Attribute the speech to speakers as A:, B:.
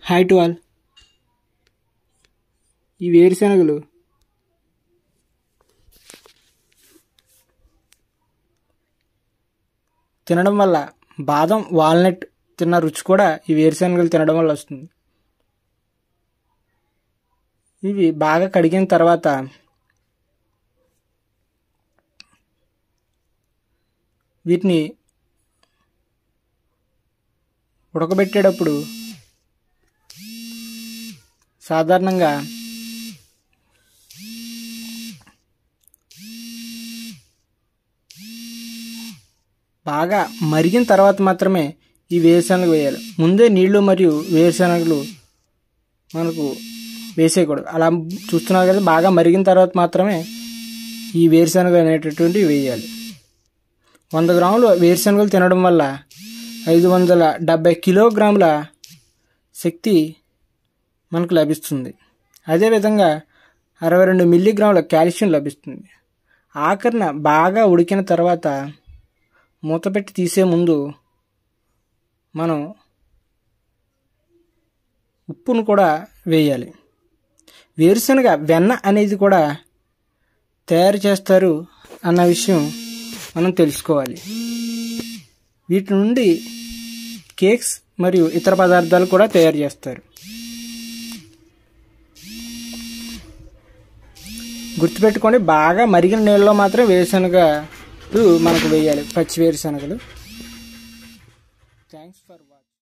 A: hi to all ఈ వేరుశనగలు తినడం వల్ల బాదం వాల్నట్ తిన్న రుచి కూడా ఈ వేరుశనగలు తినడం వల్ల వస్తుంది ఇవి బాగా కడిగిన తర్వాత వీటిని ఉడకబెట్టేటప్పుడు సాధారణంగా బాగా మరిగిన తర్వాత మాత్రమే ఈ వేరుశనగలు వేయాలి ముందే నీళ్లు మరియు వేరుశనగలు మనకు వేసేయకూడదు అలా చూస్తున్నారు కదా బాగా మరిగిన తర్వాత మాత్రమే ఈ వేరుశనగలు అనేటటువంటివి వేయాలి వంద గ్రాములు వేరుశనగలు తినడం వల్ల ఐదు వందల డెబ్బై కిలోగ్రాముల శక్తి మనకు లభిస్తుంది అదేవిధంగా అరవై రెండు మిల్లీగ్రాముల కాల్షియం లభిస్తుంది ఆఖరిన బాగా ఉడికిన తర్వాత మూత పెట్టి తీసే ముందు మనం ఉప్పును కూడా వేయాలి వేరుశనగ వెన్న అనేది కూడా తయారు చేస్తారు అన్న విషయం మనం తెలుసుకోవాలి వీటి నుండి కేక్స్ మరియు ఇతర పదార్థాలు కూడా తయారు చేస్తారు గుర్తుపెట్టుకోండి బాగా మరిగిన నీళ్ళలో మాత్రం వేరుశనగలు మనకు వేయాలి పచ్చి వేరుశనగలు